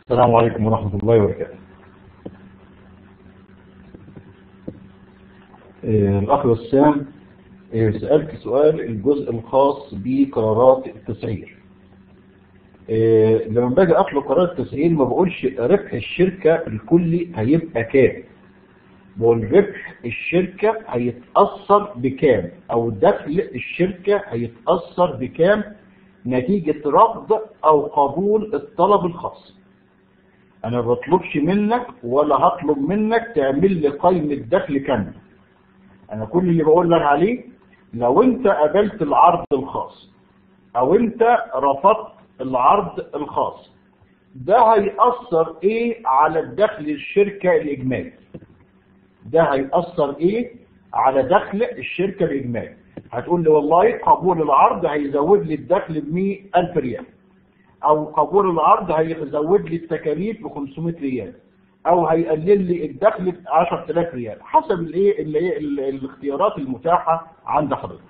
السلام عليكم ورحمة الله وبركاته آه، الأخ وسام آه، سألت سؤال الجزء الخاص بقرارات التسعير آه، لما باجي أطلب قرار التسعير ما بقولش ربح الشركة الكلي هيبقى كام بقول ربح الشركة هيتأثر بكام أو دخل الشركة هيتأثر بكام نتيجة رفض أو قبول الطلب الخاص انا ما بطلبش منك ولا هطلب منك تعمل لي قائمة دخل كاملة انا كل اللي بقول لك عليه لو انت قبلت العرض الخاص او انت رفضت العرض الخاص ده هيأثر ايه على الدخل الشركة الاجمالي ده هيأثر ايه على دخل الشركة الاجمالي هتقول لي والله قبول العرض هيزود لي الدخل ب 100000 ريال او قبول العرض هيزود لي التكاليف ب 500 ريال او هيقلل لي الدخل ب 10000 ريال حسب الايه اللي هي ال- الاختيارات المتاحه عند حضرتك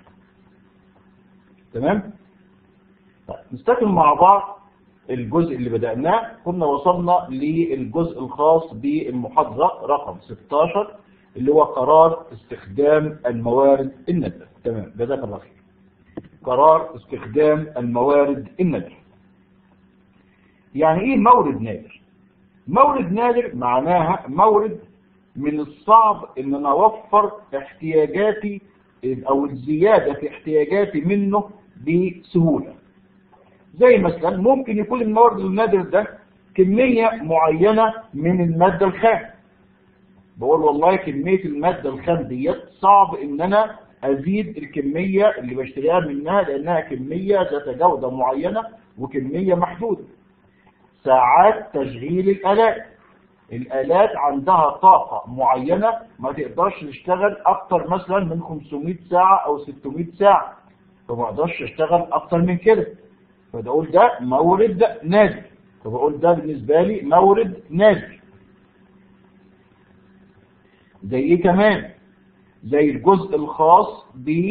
تمام طيب نستكمل مع بعض الجزء اللي بدأناه كنا وصلنا للجزء الخاص بالمحاضرة رقم 16 اللي هو قرار استخدام الموارد النادرة تمام جزاك الله خير قرار استخدام الموارد النادرة يعني ايه مورد نادر مورد نادر معناها مورد من الصعب ان انا اوفر احتياجاتي او الزيادة في احتياجاتي منه بسهولة زي مثلا ممكن يكون المورد النادر ده كمية معينة من المادة الخام بقول والله كمية المادة الخام ديت صعب ان انا ازيد الكمية اللي بشتريها منها لانها كمية ذات جودة معينة وكمية محدودة ساعات تشغيل الآلات الآلات عندها طاقة معينة ما تقدرش تشتغل أكتر مثلا من 500 ساعة أو 600 ساعة فما اقدرش اشتغل أكتر من كده فده أقول ده مورد نادر فبقول ده بالنسبة لي مورد نادر زي ايه كمان زي الجزء الخاص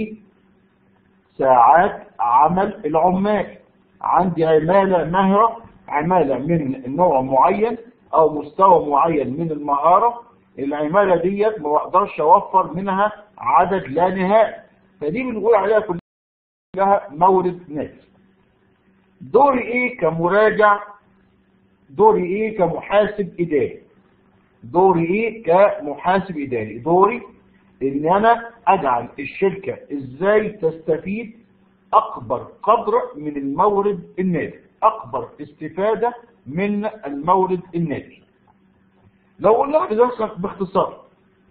بساعات عمل العمال عندي عمالة مهرة عمالة من نوع معين او مستوى معين من المهارة العمالة ديت ما بقدرش اوفر منها عدد لا نهائي فدي بنقول عليها كلها مورد نادر دوري ايه كمراجع دوري ايه كمحاسب اداري دوري ايه كمحاسب اداري دوري ان انا اجعل الشركة ازاي تستفيد اكبر قدر من المورد النادر اكبر استفادة من المورد النادر لو قلنا بذلك باختصار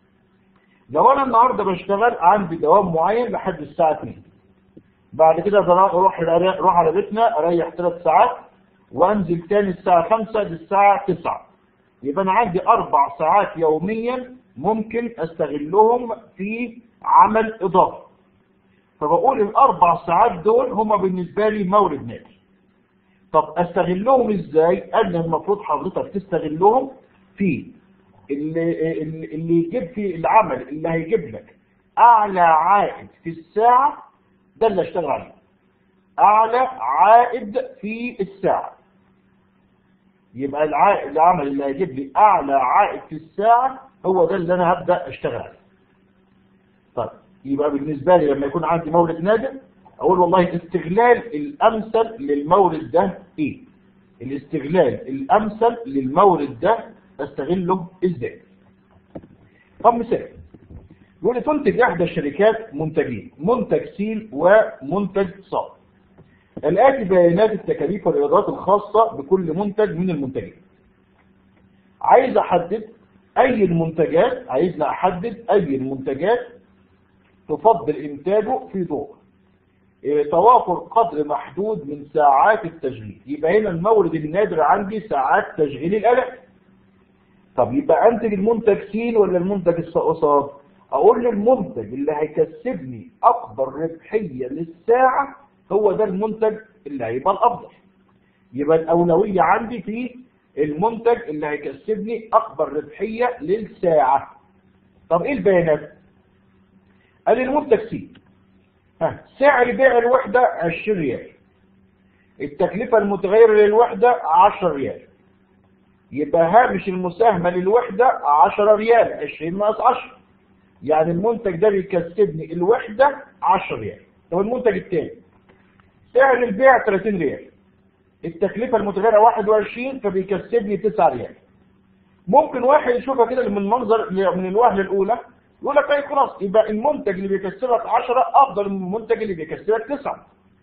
لو انا النهارده بشتغل عندي دوام معين لحد الساعة 2 بعد كده اروح اروح على بيتنا اريح ثلاث ساعات وانزل تاني الساعة 5 للساعة 9 يبقى انا عندي اربع ساعات يوميا ممكن استغلهم في عمل اضافي فبقول الاربع ساعات دول هما بالنسبة لي مورد نادر طب استغلهم ازاي قال لي المفروض حضرتك تستغلهم في اللي, اللي يجيب في العمل اللي هيجيب لك اعلى عائد في الساعة ده اللي اشتغل عليه اعلى عائد في الساعة يبقى العائد العمل اللي هيجيب لي اعلى عائد في الساعة هو ده اللي انا هبدأ اشتغل عليه طيب يبقى بالنسبة لي لما يكون عندي مورد نادر اقول والله الاستغلال الامثل للمورد ده ايه الاستغلال الامثل للمورد ده استغله ازاي طب مثال يقول لي تنتج احدى الشركات منتجين منتج سيل ومنتج صاد الاتي بيانات التكاليف والايرادات الخاصه بكل منتج من المنتجين عايز احدد اي المنتجات عايزنا احدد اي المنتجات تفضل انتاجه في ضوء توافر قدر محدود من ساعات التشغيل يبقى هنا المورد النادر عندي ساعات تشغيل الآلات طب يبقى انتج المنتج سين ولا المنتج الصاد اقول له المنتج اللي هيكسبني اكبر ربحية للساعة هو ده المنتج اللي هيبقى الافضل يبقى الاولوية عندي في المنتج اللي هيكسبني اكبر ربحية للساعة طب ايه البيانات قال المنتج سين ها سعر بيع الوحدة 20 ريال التكلفة المتغيرة للوحدة 10 ريال يبقى هامش المساهمة للوحدة 10 ريال 20 ناقص 10 يعني المنتج ده بيكسبني الوحدة 10 ريال طب المنتج الثاني سعر البيع 30 ريال التكلفة المتغيرة 21 فبيكسبني 9 ريال ممكن واحد يشوفها كده من منظر من الوهلة الأولى يقول لك طيب خلاص يبقى المنتج اللي بيكسبك 10 أفضل من المنتج اللي بيكسبك 9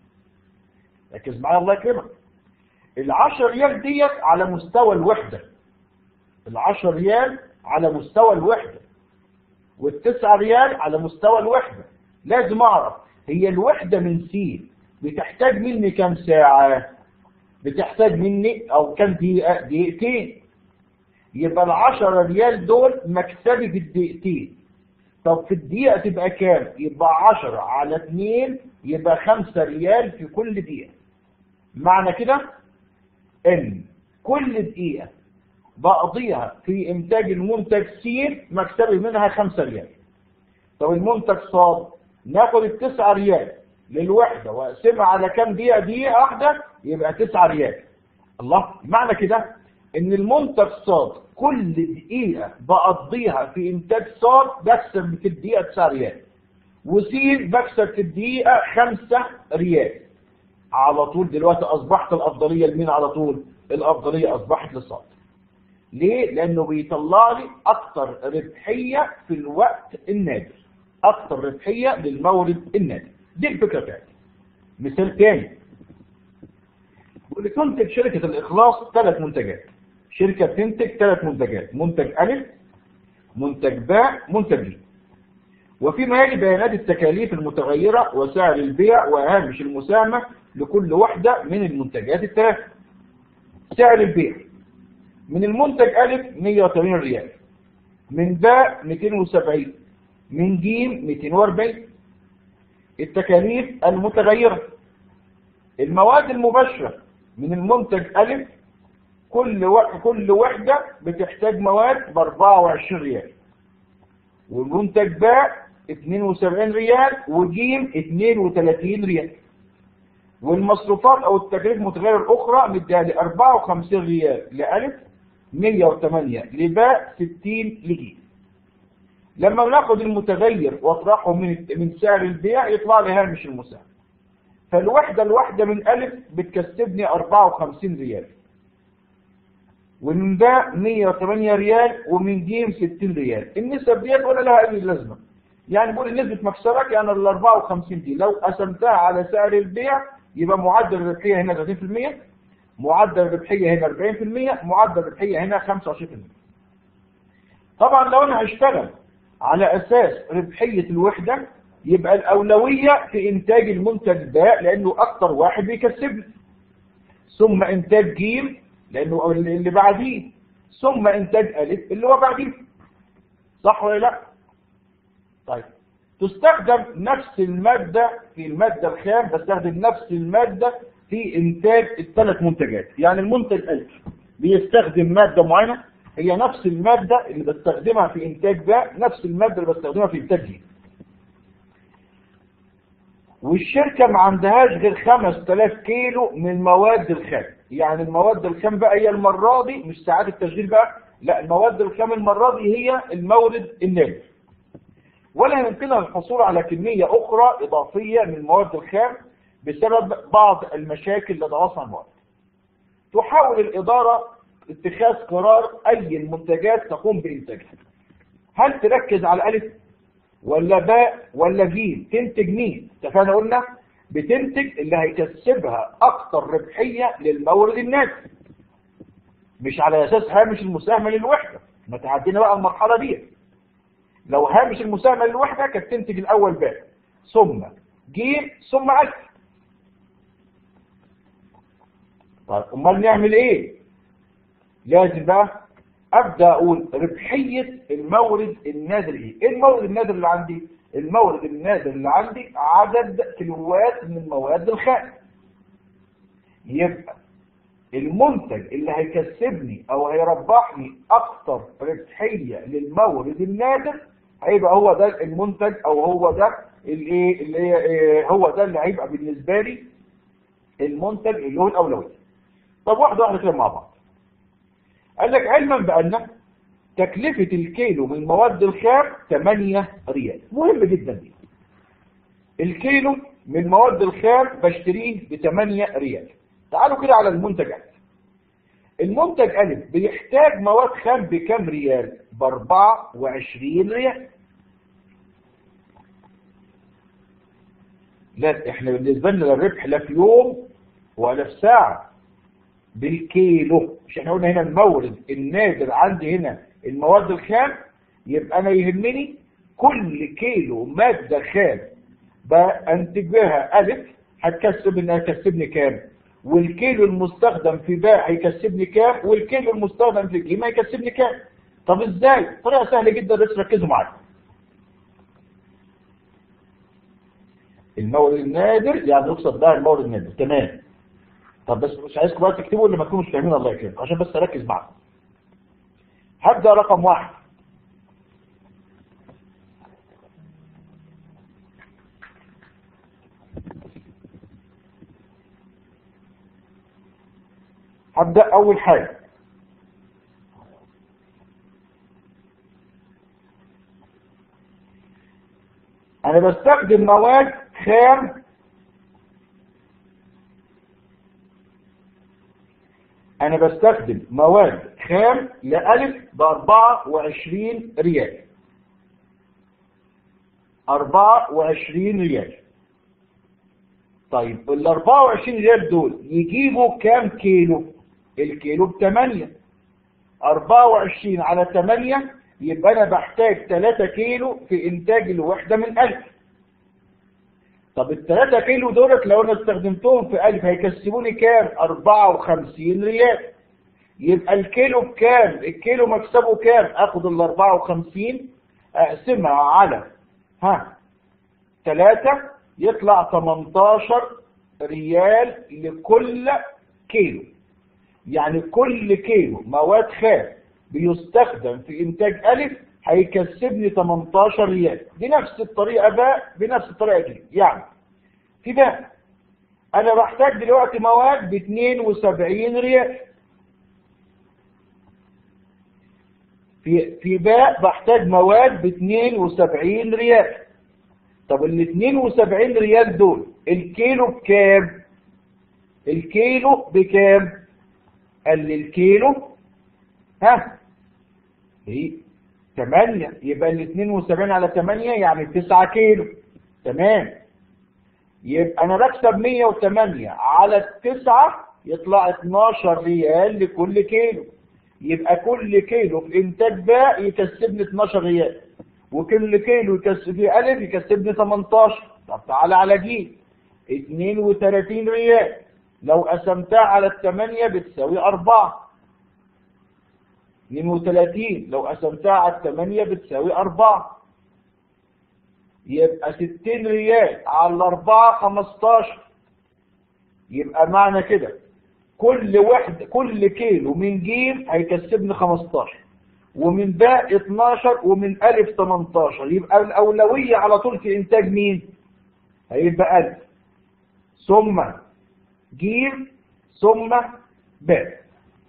ركز معايا الله يكرمك ال 10 ريال ديت على مستوى الوحدة ال 10 ريال على مستوى الوحدة والتسعة ريال على مستوى الوحدة لازم أعرف هي الوحدة من سين بتحتاج مني كم ساعة بتحتاج مني أو كم دقيقة دقيقتين يبقى العشرة ريال دول مكسبي في الدقيقتين طب في الدقيقة تبقى كام يبقى عشرة على اتنين يبقى خمسة ريال في كل دقيقة معنى كده ان كل دقيقة بقضيها في انتاج المنتج س مكسبي منها خمسة ريال طب المنتج صاد ناخد التسعة ريال للوحدة واقسمها على كام دقيقة دقيقة واحدة يبقى تسعة ريال الله معنى كده ان المنتج صاد كل دقيقة بقضيها في انتاج صاد بكسب في الدقيقة 9 ريال وسين بكسب في الدقيقة 5 ريال على طول دلوقتي اصبحت الافضلية لمين على طول الافضلية اصبحت للصاد ليه لانه بيطلع لي اكتر ربحية في الوقت النادر اكتر ربحية للمورد النادر دي الفكرة بتاعتي مثال تاني بيقول لي تنتج شركة الاخلاص ثلاث منتجات شركة تنتج ثلاث منتجات منتج ألف منتج باء منتج ج وفيما يلي بيانات التكاليف المتغيرة وسعر البيع وهامش المساهمة لكل واحدة من المنتجات الثلاثة سعر البيع من المنتج ألف 180 ريال من باء 270 من جيم 240 التكاليف المتغيرة المواد المباشرة من المنتج ألف كل و... كل وحدة بتحتاج مواد ب 24 ريال والمنتج باء 72 ريال وجيم 32 ريال والمصروفات او التكاليف المتغيرة الاخرى مديها لي 54 ريال لألف 108 لباء 60 لجيم لما بناخد المتغير واطرحه من من سعر البيع يطلع لي هامش المساهمة فالوحدة الواحدة من ألف بتكسبني 54 ريال ومن باء 108 ريال ومن جيم 60 ريال النسب ديت ولا لها اي لازمه يعني بقول نسبه مكسبك يعني ال 54 دي لو قسمتها على سعر البيع يبقى معدل الربحيه هنا 30% معدل الربحيه هنا 40% معدل الربحيه هنا 25% طبعا لو انا هشتغل على اساس ربحيه الوحده يبقى الاولويه في انتاج المنتج باء لانه اكتر واحد بيكسبني ثم انتاج جيم لانه اللي بعديه ثم انتاج الف اللي هو بعديه صح ولا لا طيب تستخدم نفس المادة في المادة الخام بستخدم نفس المادة في انتاج الثلاث منتجات يعني المنتج الف بيستخدم مادة معينة هي نفس المادة اللي بستخدمها في انتاج باء نفس المادة اللي بستخدمها في انتاج جيم والشركة ما عندهاش غير 5000 كيلو من مواد الخام يعني المواد الخام بقى هي المرة دي مش ساعات التشغيل بقى لا المواد الخام المرة دي هي المورد النافع ولا يمكنها الحصول على كمية أخرى إضافية من المواد الخام بسبب بعض المشاكل لدى وصل المواد تحاول الإدارة اتخاذ قرار أي المنتجات تقوم بإنتاجها هل تركز على ألف ولا باء ولا جيم تنتج مين اتفقنا قلنا بتنتج اللي هيكسبها اكتر ربحية للمورد النافع مش على اساس هامش المساهمة للوحدة ما تعدينا بقى المرحلة دي لو هامش المساهمة للوحدة كانت تنتج الاول باء ثم جيم ثم الف طيب امال نعمل ايه لازم بقى ابدا اقول ربحيه المورد النادر ايه ايه المورد النادر اللي عندي المورد النادر اللي عندي عدد كيلوات من مواد الخام يبقى المنتج اللي هيكسبني او هيربحني اكتر ربحيه للمورد النادر هيبقى هو ده المنتج او هو ده الايه اللي هي هو ده اللي هيبقى بالنسبه لي المنتج اللي هو الاولويه طب واحده واحده كده مع بعض قال لك علما بأن تكلفة الكيلو من المواد الخام 8 ريال مهم جدا دي الكيلو من المواد الخام بشتريه ب 8 ريال تعالوا كده على المنتج ألف المنتج ألف بيحتاج مواد خام بكام ريال ب 24 ريال لا احنا بالنسبة لنا الربح لا في يوم ولا في ساعة بالكيلو مش احنا قلنا هنا المورد النادر عندي هنا المواد الخام يبقى انا يهمني كل كيلو مادة خام بانتج بها الف هتكسب انها تكسبني كام والكيلو المستخدم في باء هيكسبني كام والكيلو المستخدم في جيم هيكسبني كام طب ازاي طريقة سهلة جدا بس ركزوا معايا المورد النادر يعني يقصد بقى المورد النادر تمام طب بس مش عايزكم بقى تكتبوا اللي ما تكونوش فاهمين الله يكرمك عشان بس اركز معاكم هبدا رقم واحد هبدا اول حاجه انا بستخدم مواد خام انا بستخدم مواد خام لألف ب 24 ريال 24 ريال طيب ال 24 ريال دول يجيبوا كام كيلو الكيلو ب 8 24 على 8 يبقى انا بحتاج 3 كيلو في انتاج الوحدة من 1000 طب ال 3 كيلو دولت لو انا استخدمتهم في 1000 هيكسبوني كام 54 ريال يبقى الكيلو بكام الكيلو مكسبه كام اخد ال 54 اقسمها على ها 3 يطلع 18 ريال لكل كيلو يعني كل كيلو مواد خام بيستخدم في انتاج الف هيكسبني 18 ريال بنفس الطريقة بقى بنفس الطريقة دي يعني في بقى انا بحتاج دلوقتي مواد ب 72 ريال في في باء بحتاج مواد ب 72 ريال طب ال 72 ريال دول الكيلو بكام الكيلو بكام قال لي الكيلو ها ايه 8 يبقى ال 72 على 8 يعني 9 كيلو تمام يبقى انا بكسب 108 على التسعة يطلع 12 ريال لكل كيلو يبقى كل كيلو في انتاج باء يكسبني 12 ريال وكل كيلو يكسب فيه الف يكسبني 18 طب تعالى على جيم 32 ريال لو قسمتها على الثمانية بتساوي 4 32 لو قسمتها على الثمانية بتساوي 4 يبقى 60 ريال على الأربعة 15 يبقى معنى كده كل واحد كل كيلو من جيم هيكسبني 15 ومن باء 12 ومن ألف 18 يبقى الأولوية على طول في إنتاج مين؟ هيبقى ألف ثم جيم ثم باء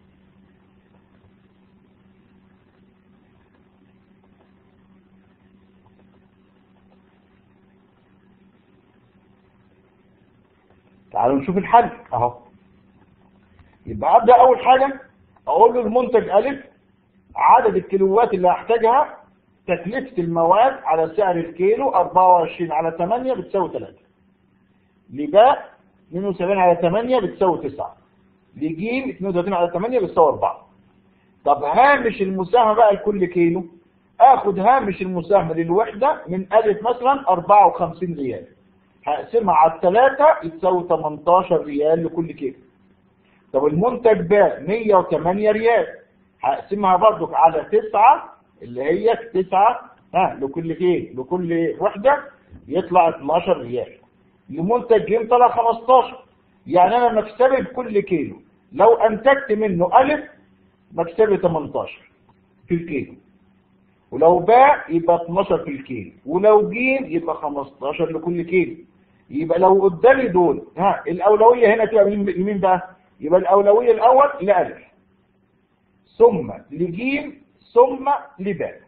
تعالوا نشوف الحل اهو يبقى ابدا اول حاجه اقول له المنتج الف عدد الكيلوات اللي هحتاجها تكلفه المواد على سعر الكيلو 24 على 8 بتساوي 3 لباء 72 على 8 بتساوي 9 لجيم 32 على 8 بتساوي 4 طب هامش المساهمه بقى لكل كيلو اخد هامش المساهمه للوحده من الف مثلا 54 ريال هقسمها على الثلاثة يتساوي 18 ريال لكل كيلو طب المنتج باء 108 ريال هقسمها برضك على 9 اللي هي 9 ها لكل كيلو لكل وحدة يطلع 12 ريال المنتج جيم طلع 15 يعني انا مكسبي بكل كيلو لو انتجت منه الف مكسبي 18 في الكيلو ولو باء يبقى 12 في الكيلو ولو جيم يبقى 15 لكل كيلو يبقى لو قدامي دول ها الاولويه هنا تبقى مين مين بقى يبقى الاولويه الاول لالف ثم لجيم ثم لباء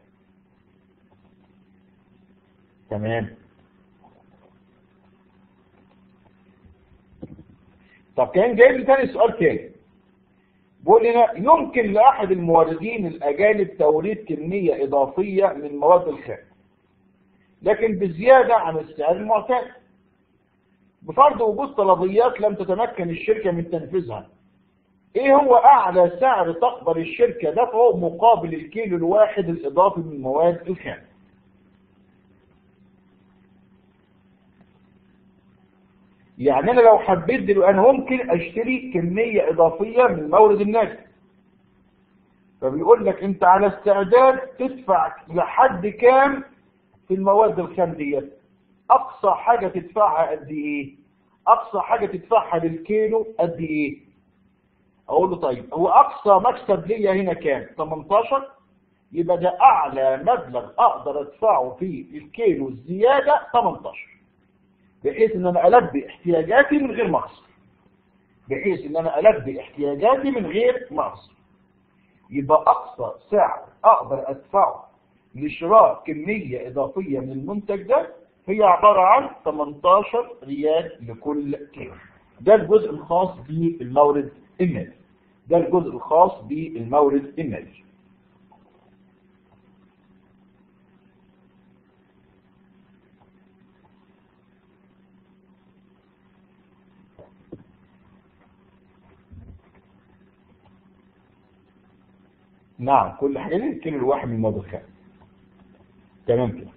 تمام طب كان جايب لي تاني سؤال تاني بيقول لنا يمكن لأحد الموردين الأجانب توريد كمية إضافية من مواد الخام لكن بزيادة عن السعر المعتاد بفرض وجود طلبيات لم تتمكن الشركة من تنفيذها ايه هو اعلى سعر تقبل الشركة دفعه مقابل الكيلو الواحد الاضافي من مواد الخام يعني انا لو حبيت دلوقتي انا ممكن اشتري كمية اضافية من مورد الناس فبيقول لك انت على استعداد تدفع لحد كام في المواد الخام ديت اقصى حاجة تدفعها قد ايه اقصى حاجة تدفعها للكيلو قد ايه اقول له طيب هو اقصى مكسب ليا هنا كام 18 يبقى ده اعلى مبلغ اقدر ادفعه في الكيلو الزيادة 18 بحيث ان انا البي احتياجاتي من غير مقصر بحيث ان انا البي احتياجاتي من غير مقصر يبقى اقصى سعر اقدر ادفعه لشراء كمية اضافية من المنتج ده هي عبارة عن 18 ريال لكل كيلو ده الجزء الخاص بالمورد المالي ده الجزء الخاص بالمورد المالي نعم كل حاجة دي الكيلو الواحد من المواد الخام تمام كده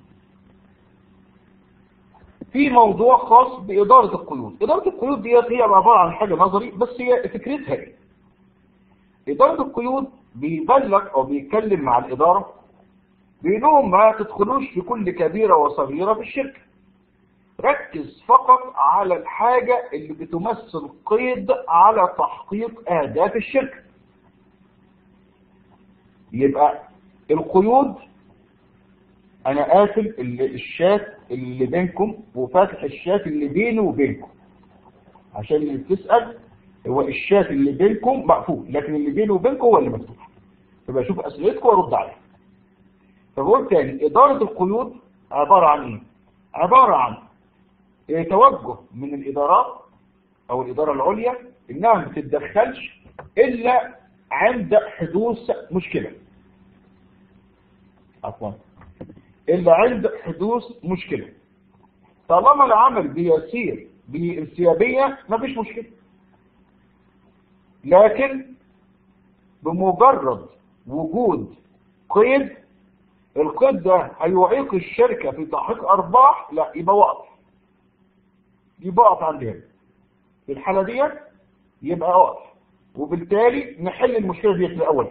في موضوع خاص بإدارة القيود إدارة القيود ديت هي عبارة عن حاجة نظري بس هي فكرتها ايه إدارة القيود بيبلغ أو بيتكلم مع الإدارة بيقول لهم ما تدخلوش في كل كبيرة وصغيرة في الشركة ركز فقط على الحاجة اللي بتمثل قيد على تحقيق أهداف الشركة يبقى القيود انا قافل الشات اللي بينكم وفاتح الشات اللي بيني وبينكم عشان اللي بتسأل هو الشات اللي بينكم مقفول لكن اللي بيني وبينكم هو اللي مفتوح فبقى اشوف اسئلتكم وارد عليها فبقول تاني ادارة القيود عبارة عن ايه عبارة عن توجه من الادارات او الادارة العليا انها ما تتدخلش الا عند حدوث مشكلة عفوا إلا عند حدوث مشكلة طالما العمل بيسير بانسيابية مفيش مشكلة لكن بمجرد وجود قيد القيد ده هيعيق الشركة في تحقيق أرباح لا يبقى وقف يبقى وقف عندنا في الحالة ديت يبقى وقف وبالتالي نحل المشكلة دي في الأول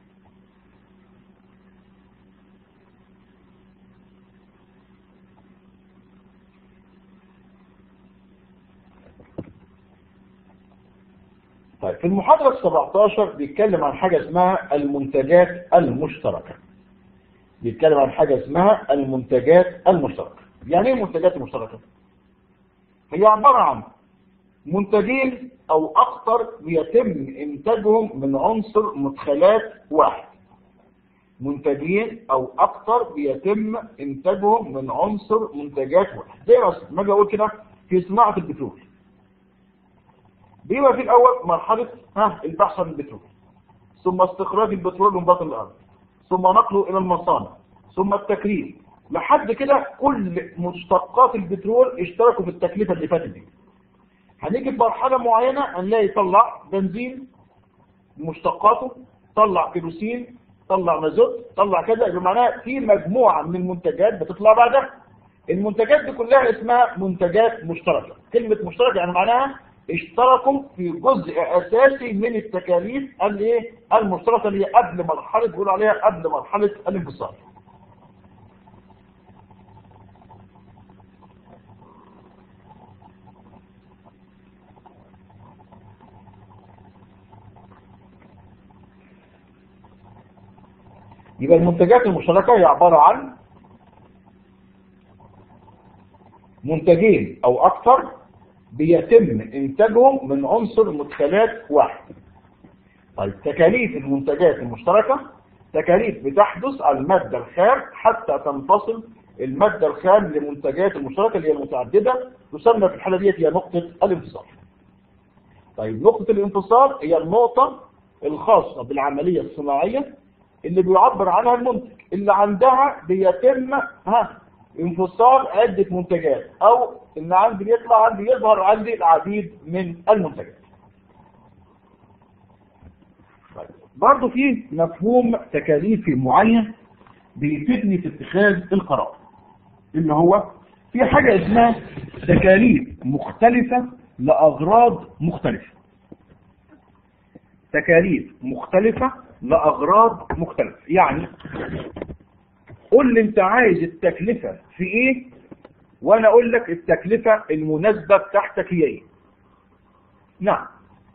طيب في المحاضرة ال 17 بيتكلم عن حاجة اسمها المنتجات المشتركة بيتكلم عن حاجة اسمها المنتجات المشتركة يعني ايه المنتجات المشتركة؟ هي عبارة عن منتجين او اكثر بيتم انتاجهم من عنصر مدخلات واحد منتجين او اكثر بيتم انتاجهم من عنصر منتجات واحد زي ما اجي اقول كده في صناعه البترول بيبقى في الاول مرحله ها البحث عن البترول ثم استخراج البترول من باطن الارض ثم نقله الى المصانع ثم التكرير لحد كده كل مشتقات البترول اشتركوا في التكلفه اللي فاتت دي هنيجي في مرحلة معينة هنلاقي طلع بنزين مشتقاته طلع كيروسين طلع مازوت طلع كذا يبقى معناها في مجموعة من المنتجات بتطلع بعدها المنتجات دي كلها اسمها منتجات مشتركة كلمة مشتركة يعني معناها اشتركوا في جزء اساسي من التكاليف الايه المشتركة اللي هي قبل مرحلة بيقولوا عليها قبل مرحلة الانفصال يبقى المنتجات المشتركة هي عبارة عن منتجين او اكثر بيتم انتاجهم من عنصر مدخلات واحد طيب تكاليف المنتجات المشتركة تكاليف بتحدث على المادة الخام حتى تنفصل المادة الخام لمنتجات المشتركة اللي هي المتعددة تسمى في الحالة ديت هي نقطة الانفصال طيب نقطة الانفصال هي النقطة الخاصة بالعملية الصناعية اللي بيعبر عنها المنتج اللي عندها بيتم ها انفصال عدة منتجات او ان عندي يطلع عندي يظهر عندي العديد من المنتجات طيب. برضو في مفهوم تكاليفي معين بيفيدني في اتخاذ القرار اللي هو في حاجة اسمها تكاليف مختلفة لأغراض مختلفة تكاليف مختلفة لأغراض مختلفة يعني قول لي انت عايز التكلفة في ايه وانا اقول لك التكلفة المناسبة بتاعتك هي ايه نعم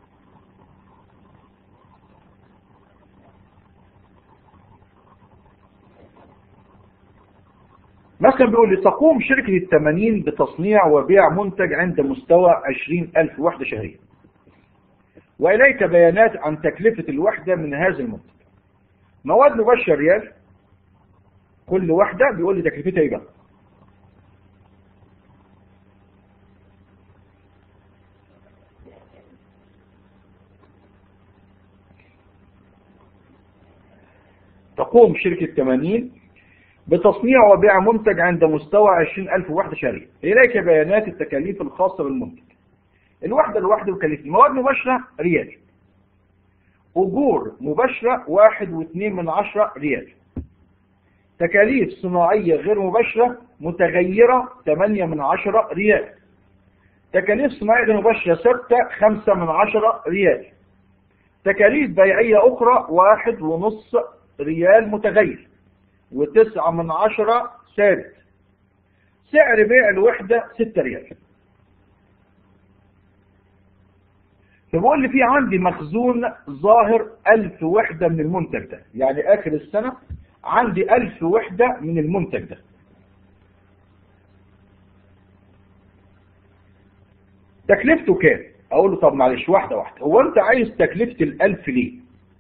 مثلا بيقول لي تقوم شركة التمانين بتصنيع وبيع منتج عند مستوى عشرين ألف وحدة شهرية وإليك بيانات عن تكلفة الوحدة من هذا المنتج مواد مباشرة ريال كل واحدة بيقول لي تكلفتها ايه بقى تقوم شركة 80 بتصنيع وبيع منتج عند مستوى 20000 وحدة شهرية إليك بيانات التكاليف الخاصة بالمنتج الوحدة الواحدة وكلفة مواد مباشرة ريال أجور مباشرة واحد واثنين من عشرة ريال تكاليف صناعية غير مباشرة متغيرة 8 من عشرة ريال تكاليف صناعية غير مباشرة ثابتة 5 من عشرة ريال تكاليف بيعية أخرى واحد ونص ريال متغير وتسعة من عشرة ثابت سعر بيع الوحدة 6 ريال فبقول لي في عندي مخزون ظاهر 1000 وحدة من المنتج ده يعني آخر السنة عندي ألف وحدة من المنتج ده تكلفته كام اقول له طب معلش واحدة واحدة هو انت عايز تكلفة الألف ليه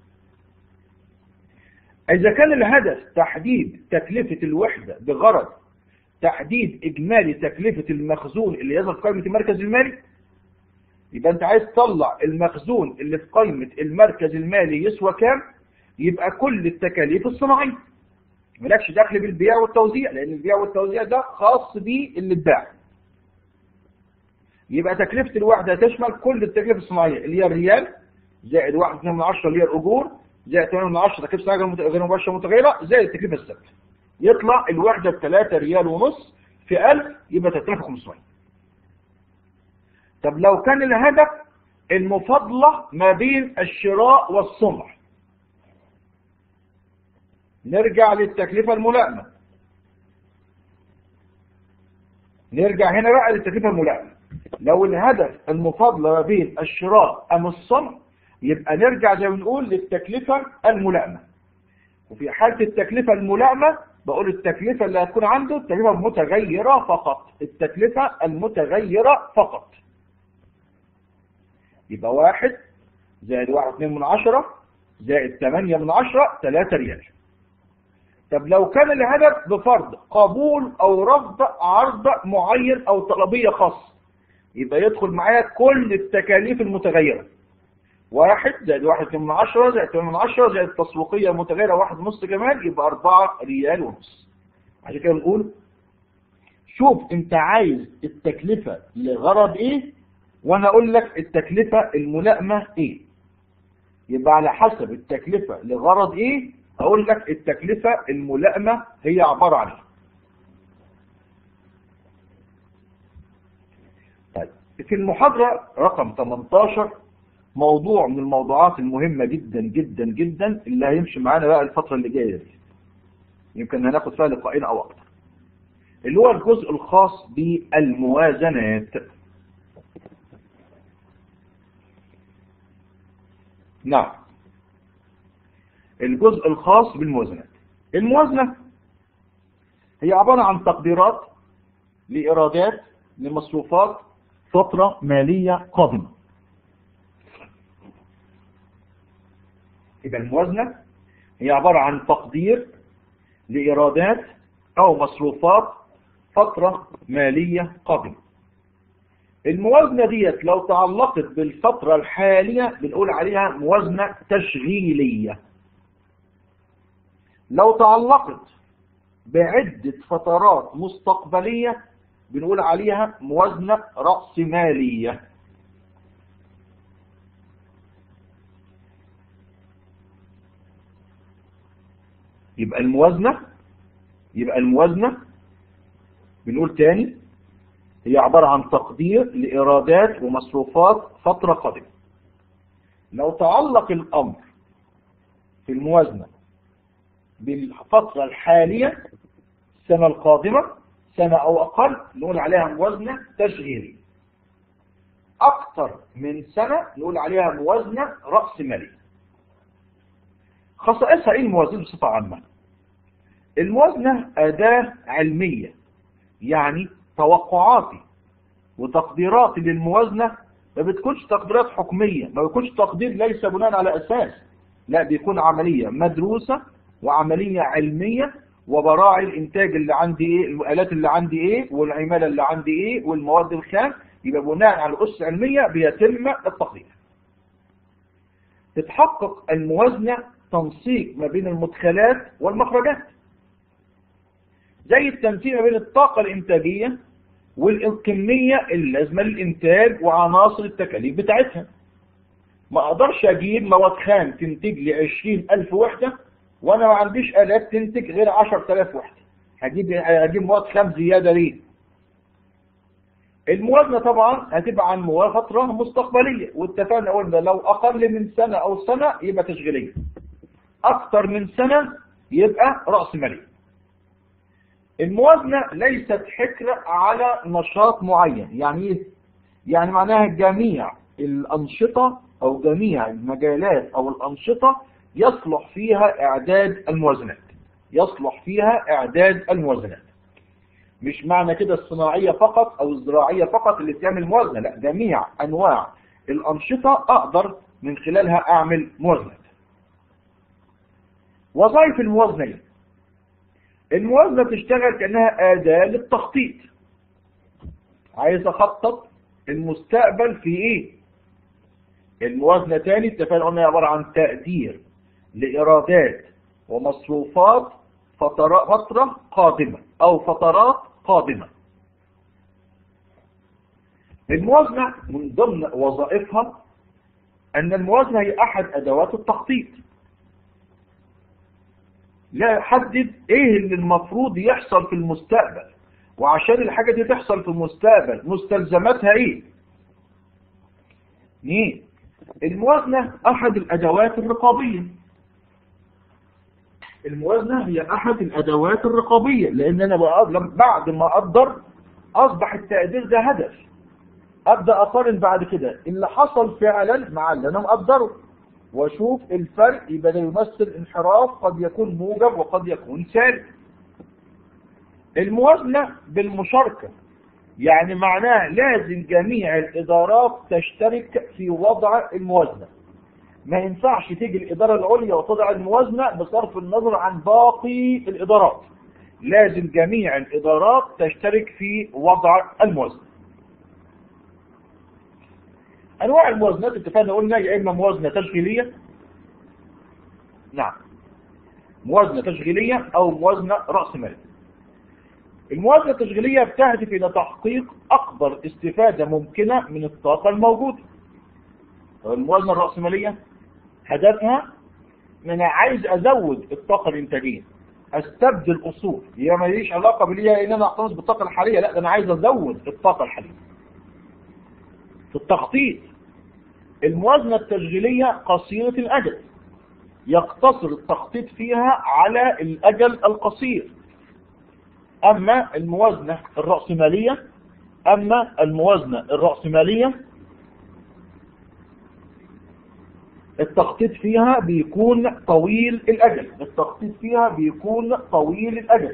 اذا كان الهدف تحديد تكلفة الوحدة بغرض تحديد اجمالي تكلفة المخزون اللي يظهر في قائمة المركز المالي يبقى انت عايز تطلع المخزون اللي في قائمة المركز المالي يسوى كام يبقى كل التكاليف الصناعية مالكش دخل بالبيع والتوزيع لان البيع والتوزيع ده خاص باللي اتباع يبقى تكلفة الوحدة تشمل كل التكلفة الصناعية اللي هي الريال زائد 1.2 من 10 اللي هي الأجور زائد 8 من 10 تكلفة صناعية غير مباشرة متغيرة زائد التكلفة الثابتة يطلع الوحدة ب 3 ريال ونص في 1000 يبقى 3500 طب لو كان الهدف المفاضلة ما بين الشراء والصنع نرجع للتكلفة الملائمة نرجع هنا بقى للتكلفة الملائمة لو الهدف المفاضلة ما بين الشراء أم الصنع يبقى نرجع زي ما بنقول للتكلفة الملائمة وفي حالة التكلفة الملائمة بقول التكلفة اللي هتكون عنده التكلفة المتغيرة فقط التكلفة المتغيرة فقط يبقى واحد زائد واحد اتنين من عشرة زائد تمانية من عشرة تلاتة ريال طب لو كان الهدف بفرض قبول او رفض عرض معين او طلبية خاصة يبقى يدخل معايا كل التكاليف المتغيرة واحد زائد واحد من عشرة زائد ثمانية من عشرة زائد التسويقية المتغيرة واحد ونص كمان يبقى أربعة ريال ونص عشان كده بنقول شوف انت عايز التكلفة لغرض ايه وانا اقول لك التكلفة الملائمة ايه يبقى على حسب التكلفة لغرض ايه اقول لك التكلفة الملائمة هي عبارة عن ايه طيب في المحاضرة رقم 18 موضوع من الموضوعات المهمة جدا جدا جدا اللي هيمشي معانا بقى الفترة اللي جاية دي يمكن هناخد فيها لقاءين او اكتر اللي هو الجزء الخاص بالموازنات نعم الجزء الخاص بالموازنات الموازنة هي عبارة عن تقديرات لإيرادات لمصروفات فترة مالية قادمة يبقى الموازنة هي عبارة عن تقدير لإيرادات أو مصروفات فترة مالية قادمة الموازنة ديت لو تعلقت بالفترة الحالية بنقول عليها موازنة تشغيلية لو تعلقت بعدة فترات مستقبلية بنقول عليها موازنة رأسمالية يبقى الموازنة يبقى الموازنة بنقول تاني هي عبارة عن تقدير لإيرادات ومصروفات فترة قادمة لو تعلق الأمر في الموازنة بالفترة الحالية السنة القادمة سنة أو أقل نقول عليها موازنة تشغيلية أكثر من سنة نقول عليها موازنة رأس مالية خصائصها إيه الموازنة بصفة عامة الموازنة أداة علمية يعني توقعاتي وتقديراتي للموازنة ما بتكونش تقديرات حكمية ما بيكونش تقدير ليس بناء على أساس لا بيكون عملية مدروسة وعملية علمية وبراعي الإنتاج اللي عندي إيه الآلات اللي عندي إيه والعمالة اللي عندي إيه والمواد الخام يبقى بناء على أس علمية بيتم التقدير تتحقق الموازنة تنسيق ما بين المدخلات والمخرجات زي التنسيق ما بين الطاقة الإنتاجية والكمية اللازمة للإنتاج وعناصر التكاليف بتاعتها ما أقدرش أجيب مواد خام تنتج لي 20000 وحدة وأنا ما عنديش آلات تنتج غير 10000 وحدة هجيب هجيب مواد خام زيادة ليه؟ الموازنة طبعا هتبقى عن فترة مستقبلية واتفقنا قلنا لو أقل من سنة أو سنة يبقى تشغيلية أكثر من سنة يبقى رأس مالية الموازنة ليست حكر على نشاط معين يعني ايه؟ يعني معناها جميع الأنشطة أو جميع المجالات أو الأنشطة يصلح فيها إعداد الموازنات يصلح فيها إعداد الموازنات مش معنى كده الصناعية فقط أو الزراعية فقط اللي بتعمل موازنة لا جميع أنواع الأنشطة أقدر من خلالها أعمل موازنات وظائف الموازنة الموازنة تشتغل كأنها أداة للتخطيط عايز أخطط المستقبل في إيه الموازنة تاني اتفقنا قلنا عبارة عن تقدير لإيرادات ومصروفات فترة قادمة أو فترات قادمة الموازنة من ضمن وظائفها أن الموازنة هي أحد أدوات التخطيط لا يحدد ايه اللي المفروض يحصل في المستقبل وعشان الحاجة دي تحصل في المستقبل مستلزماتها ايه ايه الموازنة احد الادوات الرقابية الموازنة هي احد الادوات الرقابية لان انا بعد ما اقدر اصبح التقدير ده هدف ابدأ اقارن بعد كده اللي حصل فعلا مع اللي انا مقدره واشوف الفرق يبقى ده يمثل انحراف قد يكون موجب وقد يكون سالب الموازنة بالمشاركة يعني معناه لازم جميع الإدارات تشترك في وضع الموازنة ما ينفعش تيجي الإدارة العليا وتضع الموازنة بصرف النظر عن باقي الإدارات لازم جميع الإدارات تشترك في وضع الموازنة انواع الموازنات اتفقنا قلنا يا اما موازنه تشغيليه نعم موازنه تشغيليه او موازنه راس ماليه الموازنه التشغيليه بتهدف الى تحقيق اكبر استفاده ممكنه من الطاقه الموجوده الموازنه الراسماليه هدفها ان انا عايز ازود الطاقه الانتاجيه استبدل اصول هي ما ليش علاقه بليها ان انا احتفظ بالطاقه الحاليه لا ده انا عايز ازود الطاقه الحاليه في التخطيط الموازنة التشغيلية قصيرة الأجل يقتصر التخطيط فيها على الأجل القصير أما الموازنة الرأسمالية أما الموازنة الرأسمالية التخطيط فيها بيكون طويل الأجل التخطيط فيها بيكون طويل الأجل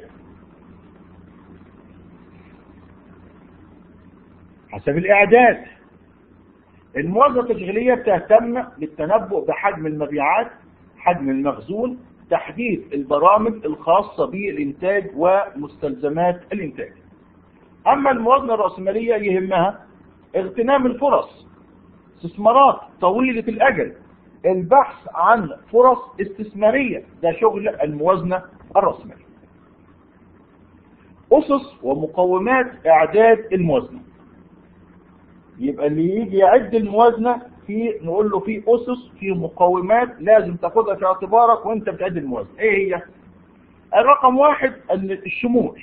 حسب الإعداد الموازنة التشغيلية بتهتم بالتنبؤ بحجم المبيعات حجم المخزون تحديد البرامج الخاصة بالإنتاج ومستلزمات الإنتاج أما الموازنة الرأسمالية يهمها اغتنام الفرص استثمارات طويلة الأجل البحث عن فرص استثمارية ده شغل الموازنة الرأسمالية أسس ومقومات إعداد الموازنة يبقى اللي يجي يعد الموازنة في نقول له في أسس في مقومات لازم تاخدها في اعتبارك وانت بتعد الموازنة ايه هي الرقم واحد ان الشمول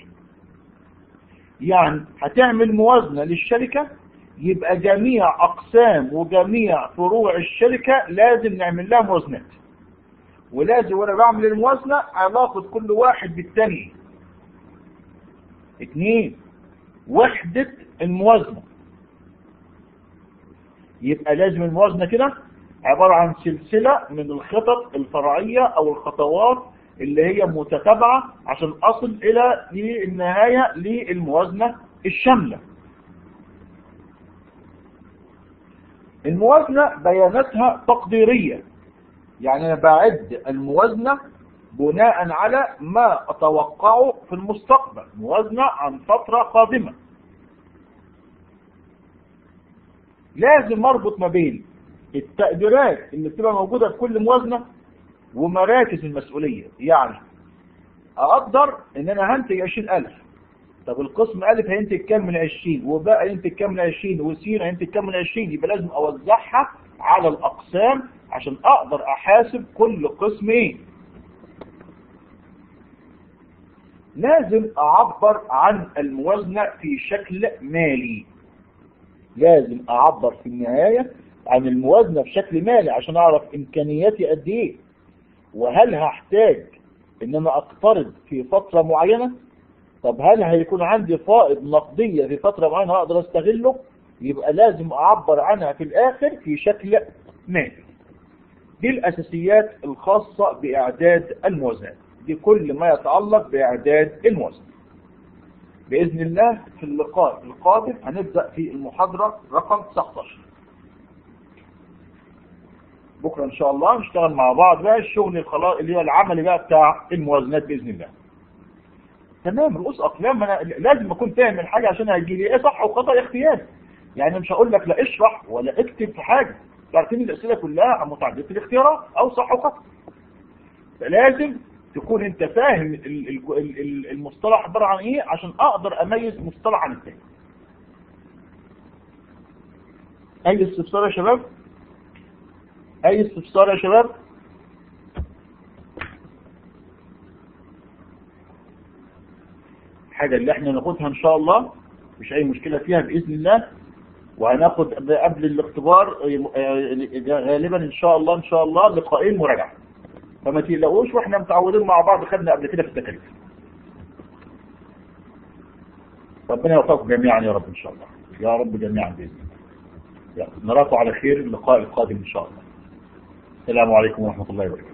يعني هتعمل موازنة للشركة يبقى جميع أقسام وجميع فروع الشركة لازم نعمل لها موازنات ولازم وانا بعمل الموازنة علاقة كل واحد بالتاني اتنين وحدة الموازنة يبقى لازم الموازنة كده عبارة عن سلسلة من الخطط الفرعية أو الخطوات اللي هي متتابعة عشان أصل إلى النهاية للموازنة الشاملة الموازنة بياناتها تقديرية يعني أنا بعد الموازنة بناء على ما أتوقعه في المستقبل موازنة عن فترة قادمة لازم اربط ما بين التقديرات اللي بتبقى موجودة في كل موازنة ومراكز المسؤولية يعني اقدر ان انا هنتج 20000 طب القسم ألف هينتج كام من 20 وباقي هينتج كام من 20 وسين هينتج كام من 20 يبقى لازم اوزعها على الاقسام عشان اقدر احاسب كل قسم ايه لازم اعبر عن الموازنة في شكل مالي لازم اعبر في النهاية عن الموازنة بشكل مالي عشان اعرف امكانياتي قد ايه وهل هحتاج ان انا اقترض في فترة معينة طب هل هيكون عندي فائض نقدية في فترة معينة اقدر استغله يبقى لازم اعبر عنها في الاخر في شكل مالي دي الاساسيات الخاصة باعداد الموازنات دي كل ما يتعلق باعداد الموازنة بإذن الله في اللقاء القادم هنبدأ في المحاضرة رقم 19 بكرة إن شاء الله نشتغل مع بعض بقى الشغل الخلاص اللي هو العملي بقى بتاع الموازنات بإذن الله تمام رؤوس أقلام أنا لازم أكون فاهم الحاجة عشان هيجي لي إيه صح وخطأ اختياري يعني مش هقول لك لا اشرح ولا اكتب في حاجة تعرفين الأسئلة كلها متعددة الاختيارات أو صح وخطأ فلازم تكون انت فاهم المصطلح عبارة عن ايه عشان اقدر اميز مصطلح عن التاني اي استفسار يا شباب اي استفسار يا شباب الحاجة اللي احنا ناخدها ان شاء الله مش اي مشكلة فيها باذن الله وهناخد قبل الاختبار غالبا ان شاء الله ان شاء الله لقاءين مراجعه فما تقلقوش واحنا متعودين مع بعض خدنا قبل كده في التكاليف ربنا يوفقكم جميعا يا رب ان شاء الله يا رب جميعا باذن الله نراكم على خير اللقاء القادم ان شاء الله السلام عليكم ورحمه الله وبركاته